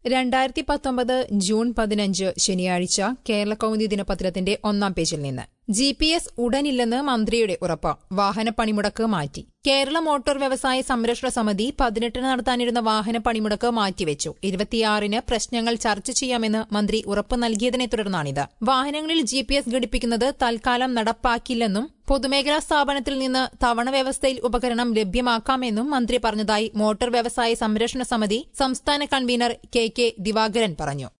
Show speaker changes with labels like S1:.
S1: രണ്ടായിരത്തി പത്തൊമ്പത് ജൂൺ പതിനഞ്ച് ശനിയാഴ്ച കേരള കൗമുദി ദിനപത്രത്തിന്റെ ഒന്നാം പേജിൽ നിന്ന് ജി പി എസ് ഉടനില്ലെന്ന് മന്ത്രിയുടെ ഉറപ്പ് വാഹന പണിമുടക്ക് മാറ്റി കേരള മോട്ടോർ വ്യവസായ സംരക്ഷണ സമിതി പതിനെട്ടിന് നടത്താനിരുന്ന വാഹന പണിമുടക്ക് മാറ്റിവെച്ചു ഇരുപത്തിയാറിന് പ്രശ്നങ്ങൾ ചർച്ച ചെയ്യാമെന്ന് മന്ത്രി ഉറപ്പ് നൽകിയതിനെ തുടർന്നാണിത് വാഹനങ്ങളിൽ ജി പി എസ് ഘടിപ്പിക്കുന്നത് തൽക്കാലം നടപ്പാക്കില്ലെന്നും പൊതുമേഖലാ സ്ഥാപനത്തിൽ നിന്ന് തവണ വ്യവസ്ഥയിൽ ഉപകരണം ലഭ്യമാക്കാമെന്നും മന്ത്രി പറഞ്ഞതായി മോട്ടോർ വ്യവസായ സംരക്ഷണ സമിതി സംസ്ഥാന കൺവീനർ കെ കെ ദിവാകരൻ പറഞ്ഞു